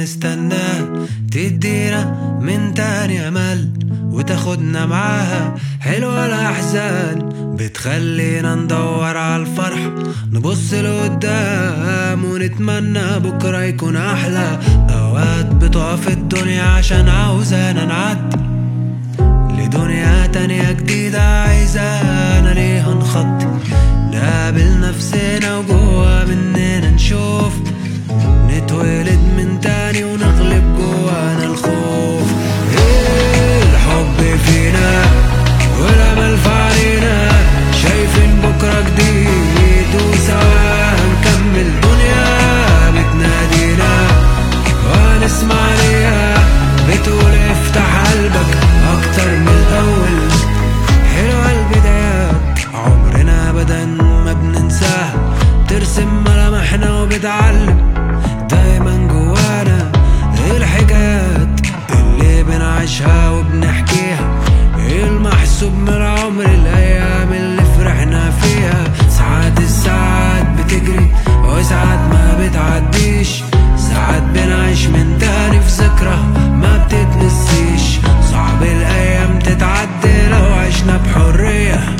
بنستناه تدينا من تاني امل وتاخدنا معاها حلوة الأحزان بتخلينا ندور على الفرح نبص لقدام ونتمنى بكرة يكون أحلى أوقات بتقف الدنيا عشان عاوزانا نعدي لدنيا تانية جديدة عايزانا ليها نخطي نقابل نفسنا وجوا مننا نشوف نتولد من تاني ونغلب جوانا الخوف إيه الحب فينا والأمل في علينا شايفين بكرة جديد وسوا هنكمل دنيا بتنادينا وهنسمع ليها بتقول افتح قلبك أكتر من الأول حلوة البدايات عمرنا أبدا ما بننساها ترسم ملامحنا وبتعلم دايما جوانا الحكايات اللي بنعيشها وبنحكيها المحسوب من العمر الأيام اللي فرحنا فيها ساعات الساعات بتجري وساعات ما بتعديش ساعات بنعيش من تاني في ذكرى ما بتتنسيش صعب الأيام تتعدي لو عشنا بحرية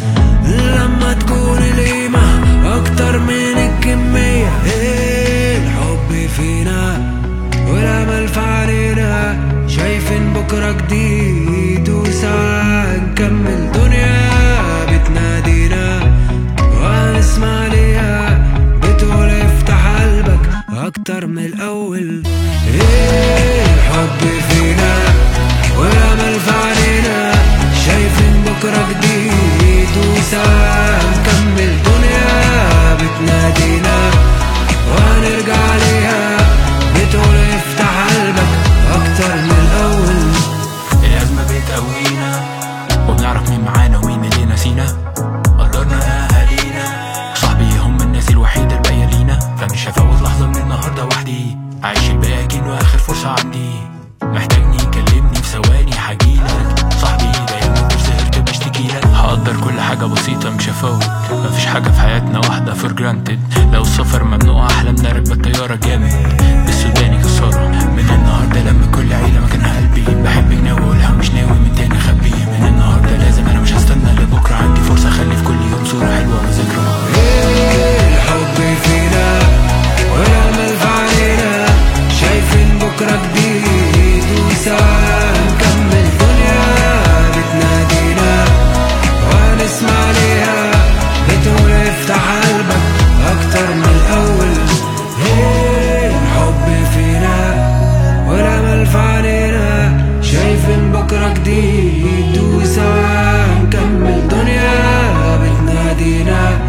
لما تكون القيمة أكتر من الكمية إيه الحب فينا والأمل في علينا شايفين بكرة جديد وسوا نكمل دنيا بتنادينا وهنسمع ليها بتقول افتح قلبك أكتر من الأول إيه الحب فينا والأمل في علينا شايفين بكرة جديد وسوا نكمل دنيا بتنادينا وهنرجع ليها بتقول افتح قلبك أكتر من الأول الأزمة بتقوينا وبنعرف مين معانا ومين اللي ناسينا قدرنا أهالينا صاحبي هم الناس الوحيدة الباقية لينا فمش هفوت لحظة من النهاردة وحدي عايش الباقي كأنه آخر فرصة عندي محتاجني كلمني في ثواني هجيلك صاحبي دايما كتير سهرت بشتكيلك هقدر كل حاجة بسيطة مش هفوت مفيش حاجة في حياتنا واحدة فور جرانتد لو السفر ممنوع أحلامنا راكبة الطيارة جامد بالسوداني خسارة من النهاردة لما كل عيلة مكانها قلبي بحبك ناوي أقولها مش ناوي من تاني أخبي من النهاردة لازم أنا مش هستنى لبكرة عندي فرصة أخلي في كل يوم صورة حلوة وذكرى إيه الحب فينا والأمل في علينا شايفين بكرة جديد وسوا نكمل دنيا بتنادينا وهنسمع ليها بتقول افتح قلبك أكتر من الأول إيه الحب فينا والأمل في علينا شايفين بكرة جديد وسوا نكمل دنيا بتنادينا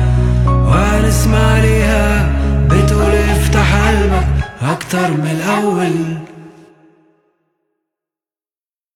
وهنسمع ليها بتقول افتح قلبك أكتر من الأول